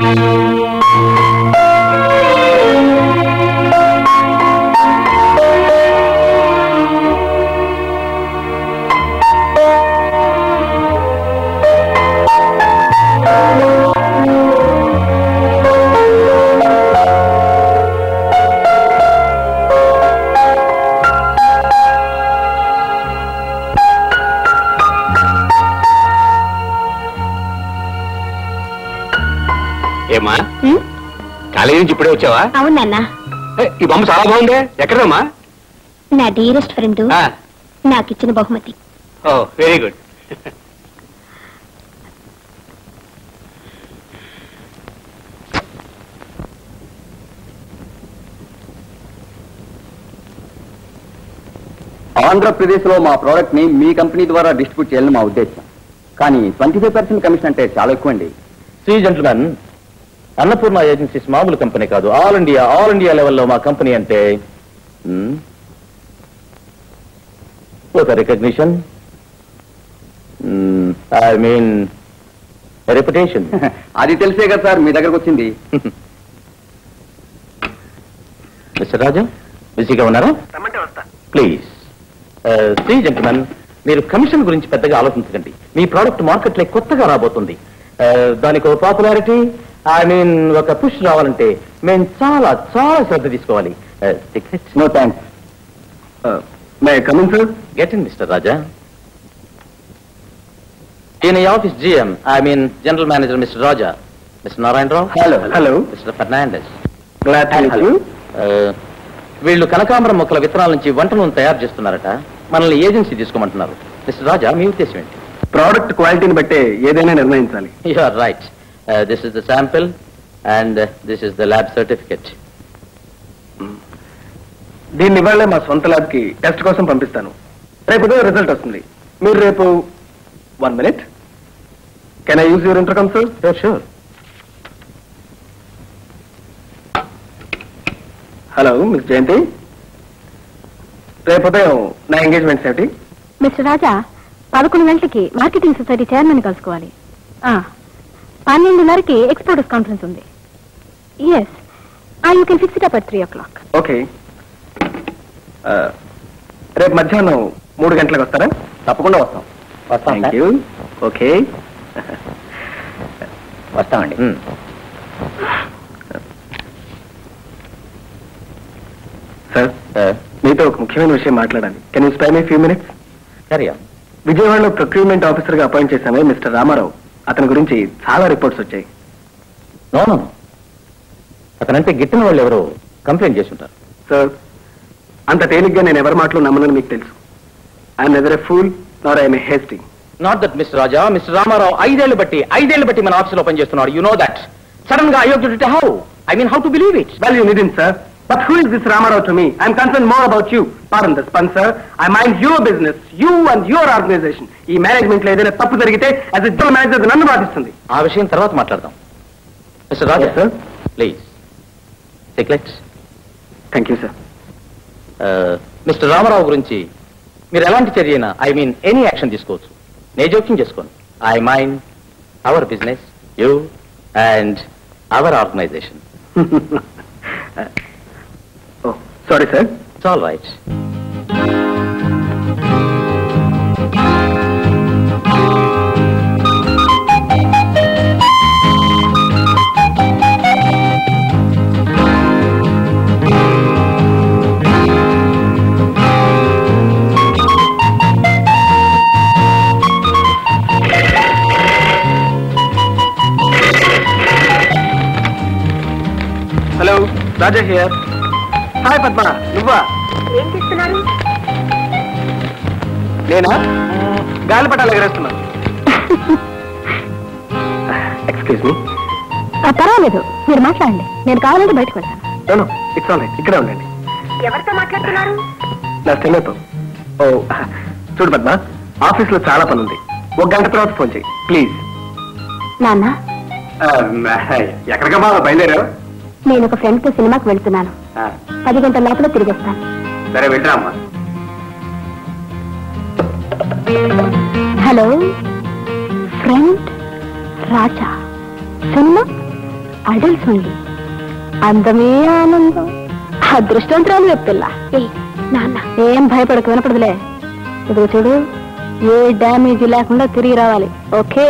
ఏమా కాలేజీ నుంచి ఇప్పుడే వచ్చావా అవునన్నా ఏ, ఈ బొమ్మ చాలా బాగుంది ఎక్కడమ్మా నా డీరెస్ట్ ఫ్రెండ్ నాకు ఇచ్చిన బహుమతి ఓ వెరీ గుడ్ ఆంధ్రప్రదేశ్ లో మా ప్రోడక్ట్ ని మీ కంపెనీ ద్వారా డిస్ట్రిబ్యూట్ చేయాలని మా ఉద్దేశం కానీ ట్వంటీ ఫైవ్ పర్సెంట్ కమిషన్ అంటే చాలా ఎక్కువ అండి శ్రీ జెంట్మెన్ అన్నపూర్ణ ఏజెన్సీస్ మామూలు కంపెనీ కాదు ఆల్ ఇండియా ఆల్ ఇండియా లెవెల్లో మా కంపెనీ అంటే hmm, ఒక రికగ్నిషన్ ఐ మీన్ రెప్యుటేషన్ అది తెలిసే కదా సార్ మీ దగ్గరకు వచ్చింది మిస్టర్ రాజా బిజీగా ఉన్నారా ప్లీజ్ శ్రీ జెంట్మెన్ మీరు కమిషన్ గురించి పెద్దగా ఆలోచించకండి మీ ప్రోడక్ట్ మార్కెట్లో కొత్తగా రాబోతుంది Uh, దానికి ఒక పాపులారిటీ ఐ మీన్ ఒక పుష్ రావాలంటే మేము చాలా చాలా శ్రద్ధ తీసుకోవాలి no thanks may coming sir get in mister Raja ఈయన ఈ office GM I mean general manager mister Raja mister Narayanarao hello hello mister Fernandes glad వీళ్ళు కనకాంబరం మొక్కల విత్తనాల నుంచి వంట నూనె తయారు చేస్తున్నారట మనల్ని ఏజెన్సీ తీసుకోమంటున్నారు మిస్టర్ రాజా మీ ఉద్దేశం ఏంటి ప్రోడక్ట్ క్వాలిటీని బట్టే ఏదైనా నిర్ణయించాలి you are right this is the sample and this is the lab certificate దీన్ని ఇవాళే మా సొంత ల్యాబ్ కి టెస్ట్ కోసం పంపిస్తాను రేపు ఉదయం రిజల్ట్ వస్తుంది మీరు రేపు one minute can I use your intercom sir sure sure hello miss Jayanti రేపు ఉదయం నా ఎంగేజ్మెంట్ ఏమిటి మిస్టర్ రాజా పదకొండు గంటలకి మార్కెటింగ్ సొసైటీ చైర్మన్ కలుసుకోవాలి ఆ, పన్నెండున్నరకి ఎక్స్పోర్టర్స్ కాన్ఫరెన్స్ ఉంది yes you can fix it up at three o'clock okay రేపు మధ్యాహ్నం మూడు గంటలకు వస్తారా తప్పకుండా వస్తాం వస్తాం థ్యాంక్ యూ ఓకే వస్తామండి సార్ మీతో ఒక ముఖ్యమైన విషయం మాట్లాడాలి can you spare me few minutes సరే విజయవాడలో ప్రొక్యూర్మెంట్ ఆఫీసర్ గా అపాయింట్ చేశామే మిస్టర్ రామారావు అతని గురించి చాలా రిపోర్ట్స్ వచ్చాయి నో నో అతనంటే గిట్టిన వాళ్ళు ఎవరో కంప్లైంట్ చేసి ఉంటారు సార్ అంత తేలిగ్గా నేను ఎవరి మాటలు నమ్మనని మీకు తెలుసు I'm neither a fool nor I'm a hasting not that mister Raja mister Ramarao ఐదేళ్లు బట్టి ఐదేళ్లు బట్టి మన ఆఫీసులో పనిచేస్తున్నాడు యు నో దట్ సడన్ గా అయోగ్యుడు how I mean how to believe it well you needn't sir but who is this Ramarao to me I'm concern more about you pardon the span sir I mind your business you and your organization ఈ management లో ఏదైనా తప్పు జరిగితే as a general manager నన్ను బాధిస్తుంది ఆ విషయం తర్వాత మాట్లాడదాం mister Raja Yes, sir. Please chiclets thank you sir mister Ramarao గురించి మీరు ఎలాంటి చర్య అయినా ఐ మీన్ ఎనీ యాక్షన్ తీసుకోవచ్చు నే జోక్యం చేసుకోండి I mind our business you and our organization oh sorry sir it's all right hello Raja here hi Padma నువ్వా ఏం చేస్తున్నారు నేనా గాలిపటాలు ఎగరేస్తున్నాను ఎక్స్క్యూజ్ మీ పర్వాలేదు మీరు మాట్లాడండి నేను కావాలంటే బయటకు వెళ్తాను నో ఇట్స్ ఆల్ రైట్ ఇక్కడే ఉండండి ఎవరితో మాట్లాడుతున్నారు నా స్టెనోతో ఓ చూడు పద్మ ఆఫీస్ లో చాలా పని ఉంది ఒక గంట తర్వాత ఫోన్ చేయి ప్లీజ్ నాన్న ఎక్కడికమ్మా బయలుదేరావు నేను ఒక ఫ్రెండ్ తో సినిమాకి వెళ్తున్నాను పది గంటల లోపల తిరిగి వస్తాను సరే వెళ్ళరా అమ్మా hello friend Raja cinema adults only అందమే ఆనందం అదృష్టవంతురాలు చెప్తుల్లా నాన్న ఏం భయపడకు వినపడదులే ఇదిగో చూడు ఏ డ్యామేజ్ లేకుండా తిరిగి రావాలి ఓకే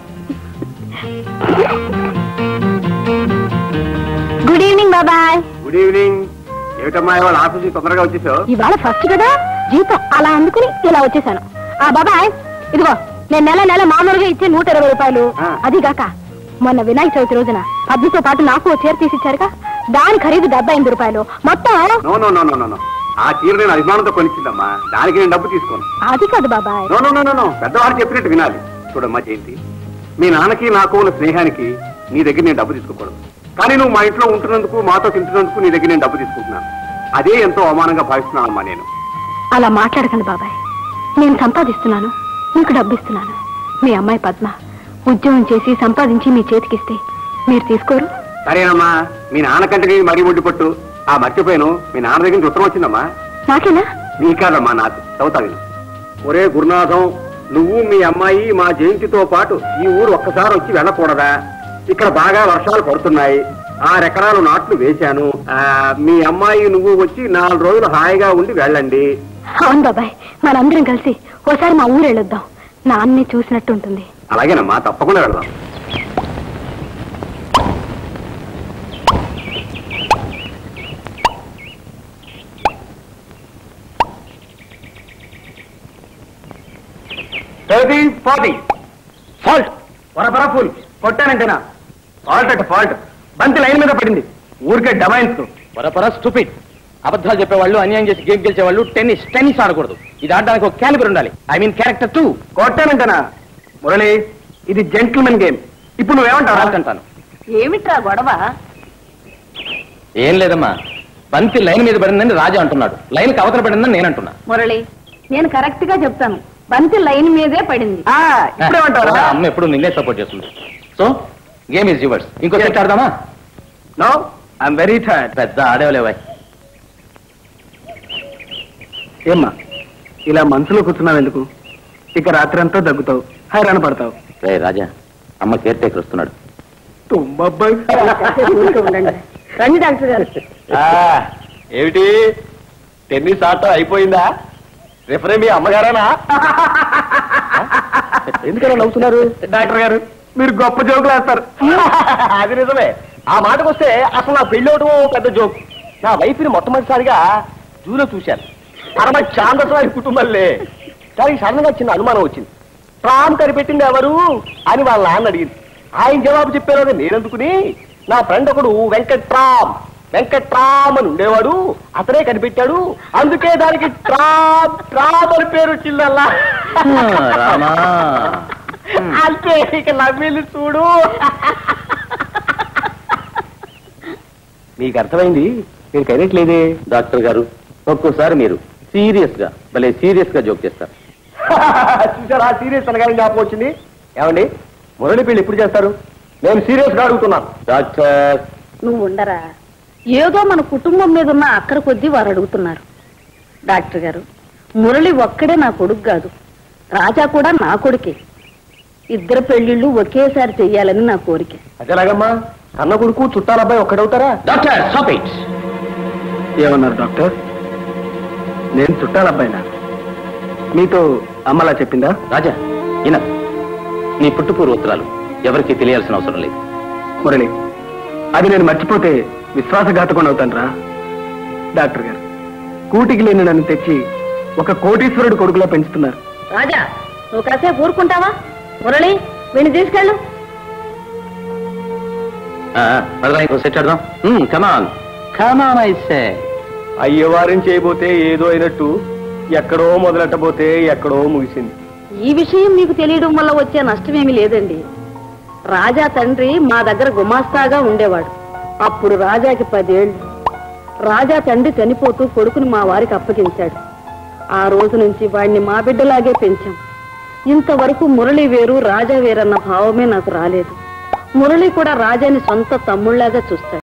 గుడ్ ఈవినింగ్ బాబాయ్ గుడ్ ఈవినింగ్ ఏమిటమ్మా ఇవాళ ఆఫీస్కి తొందరగా వచ్చేసావు ఇవాళ ఫస్ట్ కదా జీతం అలా అందుకుని ఇలా వచ్చేసాను ఆ బాబాయ్ ఇదిగో నేను నెల నెల మామూలుగా ఇచ్చే నూట ఇరవై రూపాయలు ఆ. అది గాక మొన్న వినాయక చవితి రోజున పద్దుతో పాటు నాకు ఓ చీర తీసి ఇచ్చారుగా దాని ఖరీదు డెబ్బై ఎనిమిది రూపాయలు మొత్తం no no no no no no ఆ చీర నేను అభిమానంతో కొనిచ్చిందమ్మా దానికి నేను డబ్బు తీసుకోను అది కాదు బాబాయ్ no no no no no పెద్దవాడు చెప్పినట్టు వినాలి చూడమ్మా జయంతి మీ నాన్నకి నాకు ఉన్న స్నేహానికి నీ దగ్గర నేను డబ్బు తీసుకోకూడదు కానీ నువ్వు మా ఇంట్లో ఉంటున్నందుకు మాతో తింటున్నందుకు నీ దగ్గర నేను డబ్బు తీసుకుంటున్నాను అదే ఎంతో అవమానంగా భావిస్తున్నానమ్మా నేను అలా మాట్లాడకండి బాబాయ్ నేను సంపాదిస్తున్నాను మీకు డబ్బు ఇస్తున్నాను మీ అమ్మాయి పద్మ ఉద్యోగం చేసి సంపాదించి మీ చేతికిస్తే మీరు తీసుకోరు సరేనమ్మా మీ నాన్నకంటే నీ మరీ ఒడ్డు పట్టు ఆ మర్చిపోయాను మీ నాన్న దగ్గర నుంచి ఉత్తరం వచ్చిందమ్మా నాకేనా నీ కాదమ్మా నాకు చదువుతా విను ఒరే గురునాథం నువ్వు మీ అమ్మాయి మా జయంతితో పాటు ఈ ఊరు ఒక్కసారి వచ్చి వెళ్ళకూడదా ఇక్కడ బాగా వర్షాలు పడుతున్నాయి ఆరెకరాలు నాట్లు వేశాను ఆ, మీ అమ్మాయి నువ్వు వచ్చి నాలుగు రోజులు హాయిగా ఉండి వెళ్ళండి అవును బాబాయ్ మనందరం కలిసి ఓసారి మా ఊరు వెళ్ళొద్దాం నాన్నే చూసినట్టు ఉంటుంది అలాగేనమ్మా తప్పకుండా వెళ్దాం థర్టీ ఫార్టీ ఫాల్ట్ వరపర ఫుల్ కొట్టానంటేనా ఫాల్ట్ అంటే ఫాల్ట్ బంతి లైన్ మీద పడింది ఊరికే డబాయిన్స్ పరపర స్టూపిడ్ అబద్ధాలు చెప్పేవాళ్ళు అన్యాయం చేసి గేమ్ గెలిచేవాళ్ళు టెన్నిస్ టెన్నిస్ ఆడకూడదు ఇది ఆడడానికి ఒక క్యాలిబర్ ఉండాలి ఐ మీన్ క్యారెక్టర్ టూ కొట్టానంటేనా మురళి ఇది జెంటిల్మెన్ గేమ్ ఇప్పుడు నువ్వేమంటావు అంటాను ఏమిట్రా గొడవ ఏం లేదమ్మా బంతి లైన్ మీద పడిందని రాజా అంటున్నాడు లైన్ అవతల పడిందని నేను అంటున్నా మురళి నేను కరెక్ట్ గా చెప్తాను బంతి లైన్ మీదే పడింది ఆ, ఇప్పుడేమంటావు ఆ, అమ్మ ఎప్పుడు నిన్నే సపోర్ట్ చేస్తుంది సో గేమ్ ఈజ్ యువర్స్ ఇంకో సెట్ ఆడదామా నో ఐఎమ్ వెరీ టైర్డ్ పెద్ద ఆడేవలేవా ఏమ్మా ఇలా మనసులో కూర్చున్నావు ఎందుకు ఇక రాత్రంతా దగ్గుతావు హైరాణ పడతావు రే రాజా అమ్మ కేర్ టేకర్ వస్తున్నాడు తుమ్మబ్బాయి ఊరికే ఉండండి రండి డాక్టర్ గారు ఏమిటి టెన్నిస్ ఆట అయిపోయిందా రిఫరే మీ అమ్మగారేనా ఎందుకలా నవ్వుతున్నారు డాక్టర్ గారు మీరు గొప్ప జోకులు వేస్తారు అది నిజమే ఆ మాటకు వస్తే అసలు నా పెళ్లి అవడం పెద్ద జోక్ నా వైఫ్ని మొట్టమొదటిసారిగా జూలో చూశాను పరమ చాందస్వామి కుటుంబంలే దానికి సడన్గా చిన్న అనుమానం వచ్చింది రామ్ కనిపెట్టింది ఎవరు అని వాళ్ళ నాన్న అడిగింది ఆయన జవాబు చెప్పారు నేనెందుకుని నా ఫ్రెండ్ ఒకడు వెంకట్రామ్ వెంకట్రామ్ అని ఉండేవాడు అతనే కనిపెట్టాడు అందుకే దానికి ట్రామ్ ట్రామ్ అని పేరు వచ్చిందల్లా రామా అంతే ఇక నవ్విల్లు చూడు నీకు అర్థమైంది మీరు కైనట్లేదే డాక్టర్ గారు ఒక్కోసారి మీరు సీరియస్ గా భలే సీరియస్ గా జోక్ చేస్తారు చూసారా సీరియస్ అనగానే జ్ఞాపకం వచ్చింది ఏమండి మురళి పెళ్లి ఎప్పుడు చేస్తారు నేను సీరియస్ గా అడుగుతున్నాను డాక్టర్ నువ్వు ఉండరా ఏదో మన కుటుంబం మీద ఉన్న అక్కర కొద్దీ వారు అడుగుతున్నారు డాక్టర్ గారు మురళి ఒక్కడే నా కొడుకు కాదు రాజా కూడా నా కొడుకే ఇద్దరు పెళ్లిళ్ళు ఒకేసారి చెయ్యాలని నా కోరిక అదేలాగమ్మా కన్న కొడుకు చుట్టాల అబ్బాయి ఒక్కడవుతారా డాక్టర్ స్టాప్ ఇట్ ఏమన్నారు డాక్టర్ నేను చుట్టాల అబ్బాయినా మీతో అమ్మలా చెప్పిందా రాజా ఈయన నీ పుట్టుపూర్వ ఉత్తరాలు ఎవరికీ తెలియాల్సిన అవసరం లేదు మురళి అది నేను మర్చిపోతే విశ్వాసఘాతకుండా అవుతాను రా డాక్టర్ గారు కూటికి లేని నన్ను తెచ్చి ఒక కోటీశ్వరుడు కొడుకులా పెంచుతున్నారు రాజా నువ్వు కాసేపు ఊరుకుంటావా మురళి వీడిని తీసుకెళ్ళు పదరా సెట్ ఆడదాం కమాన్ కమాన్ ఐ సే అయ్యవారం చేయబోతే ఏదో అయినట్టు ఎక్కడో మొదలెట్టబోతే ఎక్కడో ముగిసింది ఈ విషయం మీకు తెలియడం వల్ల వచ్చే నష్టమేమీ లేదండి రాజా తండ్రి మా దగ్గర గుమాస్తాగా ఉండేవాడు అప్పుడు రాజాకి పదేళ్లు రాజా తండ్రి చనిపోతూ కొడుకుని మా వారికి అప్పగించాడు ఆ రోజు నుంచి వాడిని మా బిడ్డలాగే పెంచాం ఇంతవరకు మురళి వేరు రాజా వేరన్న భావమే నాకు రాలేదు మురళి కూడా రాజాని సొంత తమ్ముళ్లాగా చూస్తాడు